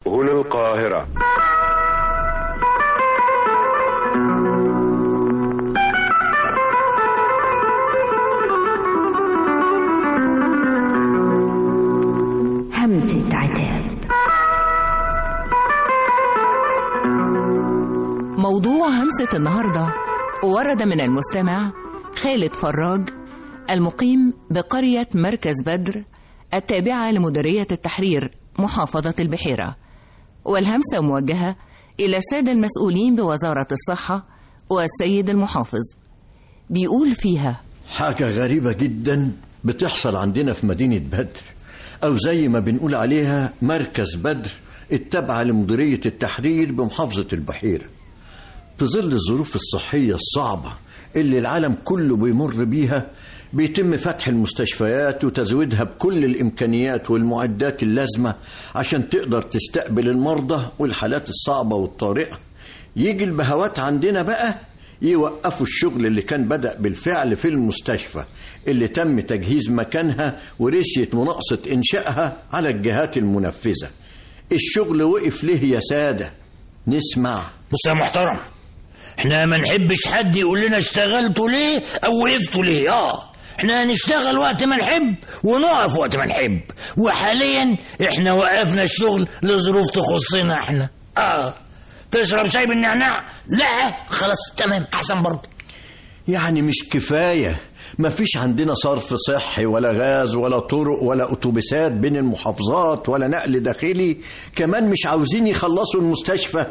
هنا القاهرة همسة عتاب موضوع همسة النهاردة ورد من المستمع خالد فراج المقيم بقرية مركز بدر التابعة لمديرية التحرير محافظة البحيرة والهمسة موجهة إلى السادة المسؤولين بوزارة الصحة والسيد المحافظ بيقول فيها حاجة غريبة جدا بتحصل عندنا في مدينة بدر أو زي ما بنقول عليها مركز بدر التابعة لمديرية التحرير بمحافظة البحيرة في ظل الظروف الصحية الصعبة اللي العالم كله بيمر بيها بيتم فتح المستشفيات وتزويدها بكل الإمكانيات والمعدات اللازمة عشان تقدر تستقبل المرضى والحالات الصعبة والطارئة يجي البهوات عندنا بقى يوقفوا الشغل اللي كان بدأ بالفعل في المستشفى اللي تم تجهيز مكانها ورسية مناقصة إنشائها على الجهات المنفذة الشغل وقف ليه يا سادة نسمع بص يا محترم احنا ما نحبش حد يقول لنا اشتغلتوا ليه او وقفتوا ليه اه احنا هنشتغل وقت ما نحب ونقف وقت ما نحب وحاليا احنا وقفنا الشغل لظروف تخصنا احنا اه تشرب شاي بالنعناع لا خلاص تمام احسن برضه يعني مش كفاية مفيش عندنا صرف صحي ولا غاز ولا طرق ولا أتوبيسات بين المحافظات ولا نقل داخلي كمان مش عاوزين يخلصوا المستشفى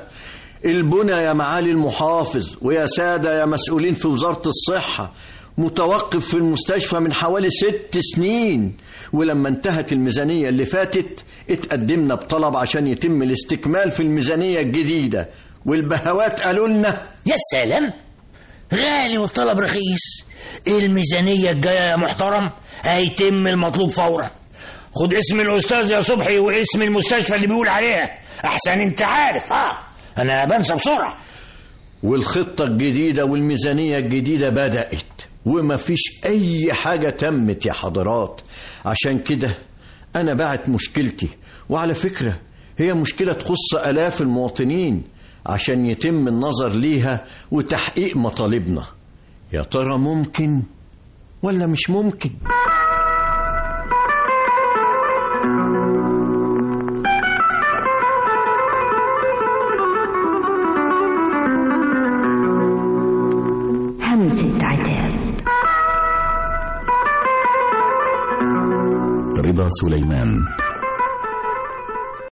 البنى يا معالي المحافظ ويا سادة يا مسؤولين في وزارة الصحة متوقف في المستشفى من حوالي ست سنين ولما انتهت الميزانية اللي فاتت اتقدمنا بطلب عشان يتم الاستكمال في الميزانية الجديدة والبهوات قالوا لنا يا سلام غالي والطلب رخيص الميزانية الجاية يا محترم هيتم المطلوب فورا خد اسم الأستاذ يا صبحي واسم المستشفى اللي بيقول عليها أحسن أنت عارف ها أنا بنسى بسرعة والخطة الجديدة والميزانية الجديدة بدأت ومفيش أي حاجة تمت يا حضرات عشان كده أنا بعت مشكلتي وعلى فكرة هي مشكلة تخص آلاف المواطنين عشان يتم النظر ليها وتحقيق مطالبنا يا ترى ممكن ولا مش ممكن همسة عتاب رضا سليمان